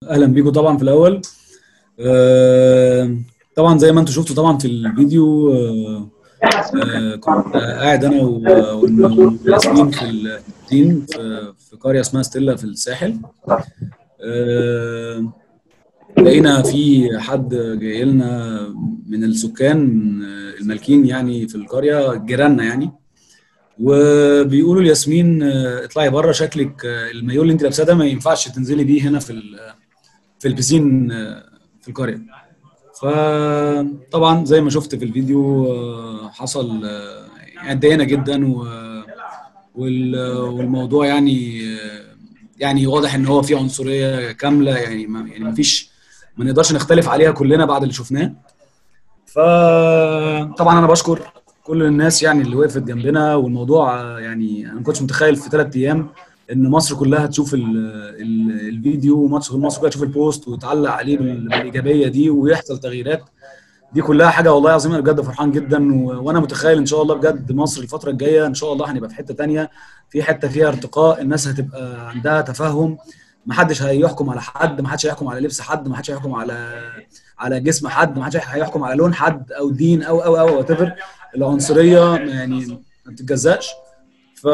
اهلا بيكم طبعا في الاول آه، طبعا زي ما انتم شفتوا طبعا في الفيديو آه، آه، كنت قاعد انا و- والمسؤولين في التيم في في قريه اسمها ستيلا في الساحل آه، لقينا في حد جاي لنا من السكان آه، المالكين يعني في القريه جيراننا يعني وبيقولوا لياسمين آه، اطلعي بره شكلك آه، المايو اللي انت لابساه ده ما ينفعش تنزلي بيه هنا في ال- في البسين آه، في القريه فطبعا زي ما شفت في الفيديو آه، حصل آه، يعني اتضايقنا جدا و- وال- والموضوع يعني آه، يعني واضح ان هو فيه عنصريه كامله يعني ما يعني ما فيش ما نقدرش نختلف عليها كلنا بعد اللي شفناه فطبعا انا بشكر كل الناس يعني اللي وقفت جنبنا والموضوع آه، يعني انا ما كنتش متخيل في ثلاث ايام ان مصر كلها تشوف ال ال الفيديو ومصر مصر كلها تشوف البوست وتعلق عليه بال- بالايجابيه دي ويحصل تغييرات دي كلها حاجه والله العظيم انا بجد فرحان جدا و... وانا متخيل ان شاء الله بجد مصر الفتره الجايه ان شاء الله هنبقى في حته تانية في حته فيها ارتقاء الناس هتبقى عندها تفهم ما حدش هيحكم على حد ما حدش هيحكم على لبس حد ما حدش هيحكم على على جسم حد ما حدش هيحكم على لون حد او دين او او او وات العنصريه يعني ما بتتجزاش ف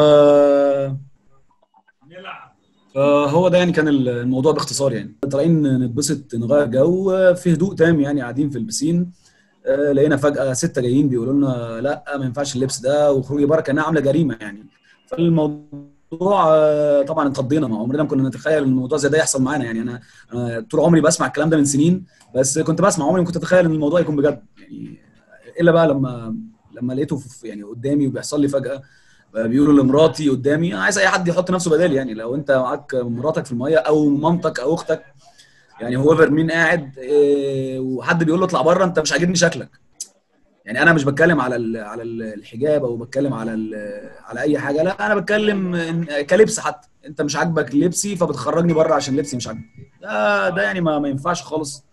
فهو ده يعني كان الموضوع باختصار يعني طالعين نتبسط نغير جو في هدوء تام يعني قاعدين في البسين آه، لقينا فجأة ستة جايين بيقولوا لنا لا ما ينفعش اللبس ده وخروجي بره كانها عاملة جريمة يعني فالموضوع آه، طبعا اتخضينا ما عمرنا ما كنا نتخيل ان الموضوع زي ده يحصل معانا يعني انا انا طول عمري بسمع الكلام ده من سنين بس كنت بسمع عمري ما كنت اتخيل ان الموضوع يكون بجد يعني الا بقى لما لما لقيته في يعني قدامي وبيحصل لي فجأة بيقولوا لمراتي قدامي انا عايز اي حد يحط نفسه بدالي يعني لو انت معاك مراتك في الميه او مامتك او اختك يعني هو مين قاعد إيه، وحد بيقول له اطلع بره انت مش عاجبني شكلك يعني انا مش بتكلم على ال- على ال- الحجاب او بتكلم على ال- على اي حاجه لا انا بتكلم إن- كلبس حتى انت مش عاجبك لبسي فبتخرجني بره عشان لبسي مش عاجبك ده ده يعني ما, ما ينفعش خالص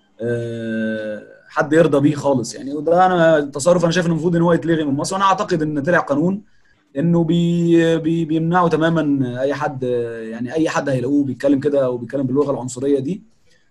آه، حد يرضى بيه خالص يعني وده انا تصرف انا شايف انه المفروض ان هو يتلغي من مصر وانا اعتقد ان طلع قانون انه بي بي بيمنعوا تماما اي حد يعني اي حد هيلاقوه بيتكلم كده او بيتكلم باللغه العنصريه دي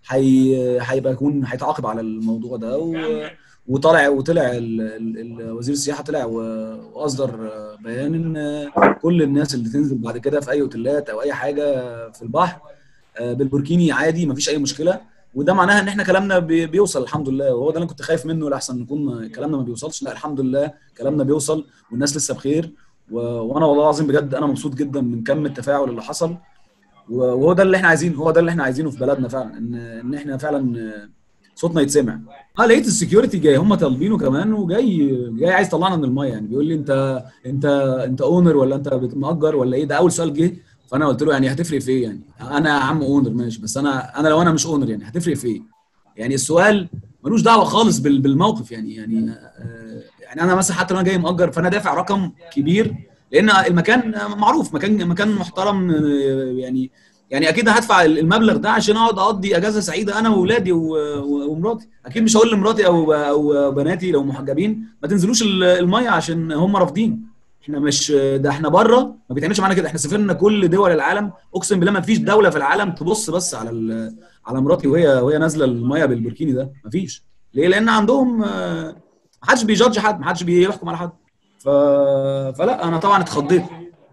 هي هيبقى يكون هيتعاقب على الموضوع ده و وطلع وطلع ال- ال- ال- وزير السياحه طلع و- واصدر بيان ان كل الناس اللي تنزل بعد كده في اي اوتيلات او اي حاجه في البحر بالبوركيني عادي مفيش اي مشكله وده معناها ان احنا كلامنا بي- بيوصل الحمد لله وهو ده اللي أنا كنت خايف منه لاحسن نكون كلامنا ما بيوصلش لا الحمد لله كلامنا بيوصل والناس لسه بخير و... وانا والله العظيم بجد انا مبسوط جدا من كم التفاعل اللي حصل و- وهو ده اللي احنا عايزينه هو ده اللي احنا عايزينه في بلدنا فعلا ان ان احنا فعلا صوتنا يتسمع اه لقيت السكيورتي جاي هم طالبينه كمان وجاي جاي عايز يطلعنا من الميه يعني بيقول لي انت انت انت اونر ولا انت بتمأجر ولا ايه ده اول سؤال جه فانا قلت له يعني هتفرق في ايه يعني انا يا عم اونر ماشي بس انا انا لو انا مش اونر يعني هتفرق في ايه يعني السؤال ملوش دعوه خالص بال- بالموقف يعني يعني آه، يعني انا مثلا حتى لو انا جاي مأجر فانا دافع رقم كبير لان المكان معروف مكان مكان محترم آه، يعني يعني اكيد هدفع المبلغ ده عشان اقعد اقضي اجازه سعيده انا واولادي و- و- ومراتي اكيد مش هقول لمراتي او او بناتي لو محجبين ما تنزلوش ال- الميه عشان هم رافضين احنا مش ده احنا بره ما بيتعملش معانا كده احنا سافرنا كل دول العالم اقسم بالله ما فيش دوله في العالم تبص بس على ال- على مراتي وهي وهي نازله الميه بالبوركيني ده ما فيش ليه لان عندهم آه، ما حدش بيجادج حد ما حدش بيحكم على حد ف... فلا انا طبعا اتخضيت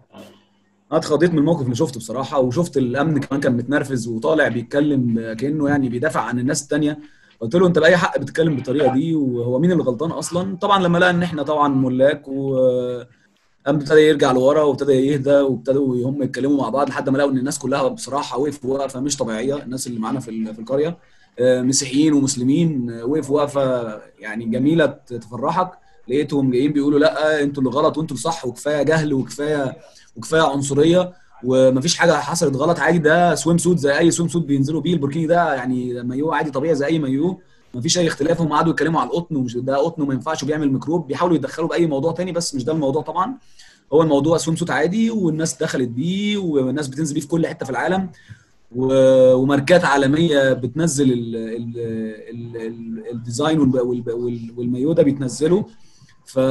انا اتخضيت من الموقف اللي شفته بصراحه وشفت الامن كمان كان متنرفز وطالع بيتكلم كانه يعني بيدافع عن الناس التانيه قلت له انت باي حق بتتكلم بالطريقه دي وهو مين اللي غلطان اصلا طبعا لما لقى ان احنا طبعا ملاك و قام ابتدى يرجع لورا وابتدى يهدى وابتدوا هم يتكلموا مع بعض لحد ما لقوا ان الناس كلها بصراحه وقفوا وقفه مش طبيعيه الناس اللي معانا في ال- في القريه آه، مسيحيين ومسلمين آه، وقفوا وقفه يعني جميله تفرحك لقيتهم جايين بيقولوا لا انتوا اللي غلط وانتوا اللي صح وكفايه جهل وكفايه وكفايه عنصريه ومفيش حاجه حصلت غلط عادي ده سويم سوت زي اي سويم سوت بينزلوا بيه البوركيني ده يعني مايو عادي طبيعي زي اي مايو مفيش اي اختلاف هم قعدوا يتكلموا على القطن ومش ده قطن وما ينفعش وبيعمل ميكروب بيحاولوا يدخلوا باي موضوع تاني بس مش ده الموضوع طبعا هو الموضوع سويم سوت عادي والناس دخلت بيه والناس بتنزل بيه في كل حته في العالم و- وماركات عالميه بتنزل ال- ال- ال- ال- الديزاين والب- والب- وال- والمايو ده بيتنزله ف...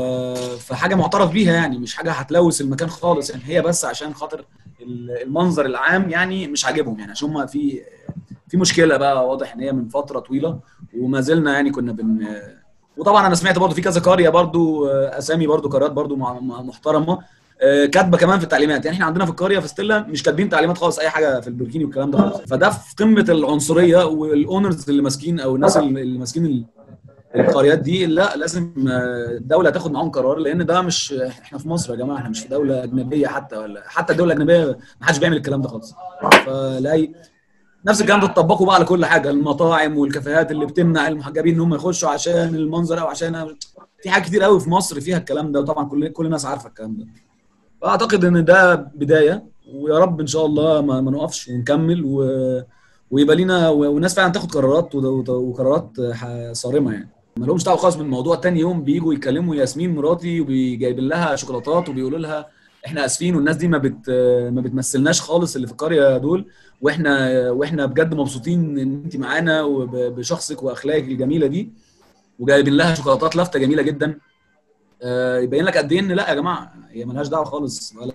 فحاجه معترف بيها يعني مش حاجه هتلوث المكان خالص يعني هي بس عشان خاطر ال- المنظر العام يعني مش عاجبهم يعني عشان هم في في مشكله بقى واضح ان هي من فتره طويله وما زلنا يعني كنا بن وطبعا انا سمعت برضو في كذا قريه برضو اسامي برضو قرارات برضو محترمه كاتبه كمان في التعليمات يعني احنا عندنا في القريه في ستيلا مش كاتبين تعليمات خالص اي حاجه في البوركيني والكلام ده خالص فده في قمه العنصريه والاونرز اللي ماسكين او الناس اللي ماسكين القريات دي لا لازم الدوله تاخد معاهم قرار لان ده مش احنا في مصر يا جماعه احنا مش في دوله اجنبيه حتى ولا حتى الدوله الاجنبيه ما حدش بيعمل الكلام ده خالص فلا نفس الكلام ده تطبقه بقى على كل حاجه المطاعم والكافيهات اللي بتمنع المحجبين ان هم يخشوا عشان المنظر او عشان في حاجات كتير قوي في مصر فيها الكلام ده وطبعا كل كل الناس عارفه الكلام ده فاعتقد ان ده بدايه ويا رب ان شاء الله ما, ما نقفش ونكمل و... ويبقى لينا والناس فعلا تاخد قرارات وقرارات صارمه يعني ما لهمش دعوه خالص بالموضوع تاني يوم بيجوا يكلموا ياسمين مراتي وبيجايبين لها شوكولاتات وبيقولوا لها احنا اسفين والناس دي ما بت ما بتمثلناش خالص اللي في القريه دول واحنا واحنا بجد مبسوطين ان انت معانا وبشخصك واخلاقك الجميله دي وجايبين لها شوكولاتات لافته جميله جدا يبين لك قد ايه ان لا يا جماعه هي ملهاش دعوه خالص ولا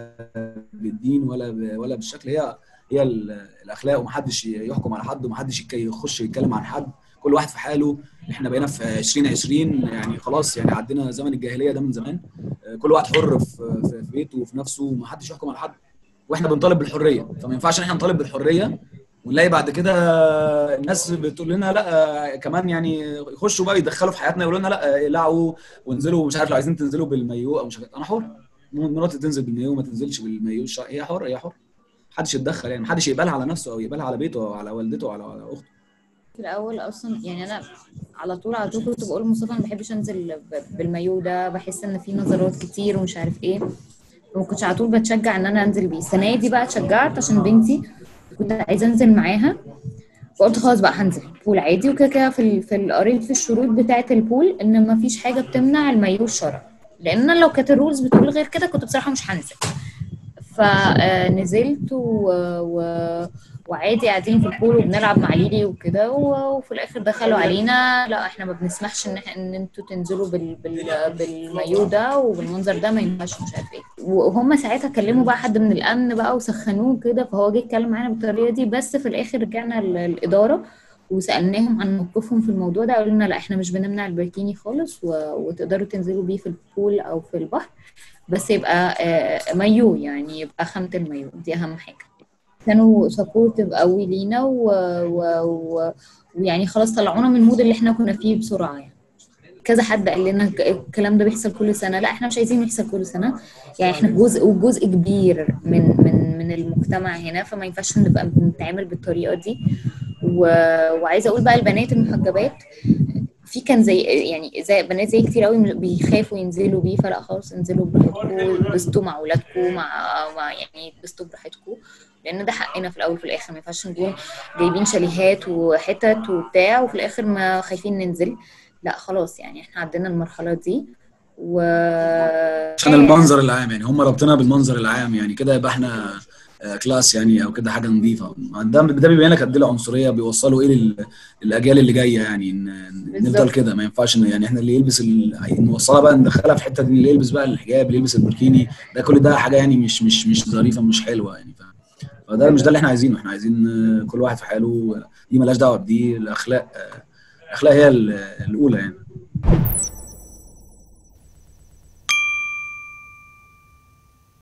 بالدين ولا ب... ولا بالشكل هي هي الاخلاق ومحدش يحكم على حد ومحدش يخش يتكلم عن حد كل واحد في حاله احنا بقينا في 2020 يعني خلاص يعني عدينا زمن الجاهليه ده من زمان كل واحد حر في, في بيته وفي نفسه ومحدش يحكم على حد واحنا بنطالب بالحريه فما ينفعش ان احنا نطالب بالحريه ونلاقي بعد كده الناس بتقول لنا لا كمان يعني يخشوا بقى يدخلوا في حياتنا يقولوا لنا لا اقلعوا وانزلوا مش عارف لو عايزين تنزلوا بالمايو او مش عارف انا حر مراتي تنزل بالمايو وما تنزلش بالمايو هي حر هي حر محدش يتدخل يعني محدش يقبلها على نفسه او يقبلها على بيته او على والدته او على اخته في الاول اصلا يعني انا على طول على طول كنت بقول لمصطفى ما بحبش انزل بالمايو ده بحس ان في نظرات كتير ومش عارف ايه وما كنتش على طول بتشجع ان انا انزل بيه السنه دي بقى اتشجعت عشان بنتي كنت عايزه انزل معاها فقلت خلاص بقى هنزل بول عادي وكده كده في في قريت في الشروط بتاعه البول ان ما فيش حاجه بتمنع المايو الشرعي لان لو كانت الرولز بتقول غير كده كنت بصراحه مش هنزل فنزلت و... و... وعادي قاعدين في البول وبنلعب مع ليلي وكده وفي الاخر دخلوا علينا لا احنا ما بنسمحش ان ان انتوا تنزلوا بال... بال... بالمايو ده وبالمنظر ده ما ينفعش مش عارف ايه وهم ساعتها كلموا بقى حد من الامن بقى وسخنوه كده فهو جه يتكلم معانا بالطريقه دي بس في الاخر رجعنا للاداره وسالناهم عن موقفهم في الموضوع ده قالوا لنا لا احنا مش بنمنع البركيني خالص و... وتقدروا تنزلوا بيه في البول او في البحر بس يبقى مايو يعني يبقى خامه المايو دي اهم حاجه كانوا سبورتيف قوي لينا ويعني و... و... خلاص طلعونا من المود اللي احنا كنا فيه بسرعه يعني كذا حد قال لنا الكلام ده بيحصل كل سنه لا احنا مش عايزين يحصل كل سنه يعني احنا جزء وجزء كبير من من من المجتمع هنا فما ينفعش نبقى بنتعامل بالطريقه دي و... وعايزه اقول بقى البنات المحجبات في كان زي يعني زي بنات زي كتير قوي بيخافوا ينزلوا بيه فلا خلاص انزلوا براحتكم اتبسطوا مع اولادكم مع, مع يعني اتبسطوا براحتكم لان ده حقنا في الاول وفي الاخر ما ينفعش نكون جايبين شاليهات وحتت وبتاع وفي الاخر ما خايفين ننزل لا خلاص يعني احنا عدينا المرحله دي و عشان المنظر العام يعني هم ربطنا بالمنظر العام يعني كده يبقى احنا كلاس يعني او كده حاجه نظيفه ده ده بيبين لك قد ايه العنصريه بيوصلوا ايه للاجيال اللي جايه يعني نفضل كده ما ينفعش يعني احنا اللي يلبس نوصلها بقى ندخلها في حته اللي يلبس بقى الحجاب اللي يلبس البركيني ده كل ده حاجه يعني مش مش مش ظريفه مش حلوه يعني فده مش ده اللي احنا عايزينه احنا عايزين كل واحد في حاله دي مالهاش دعوه بدي الاخلاق الاخلاق هي الاولى يعني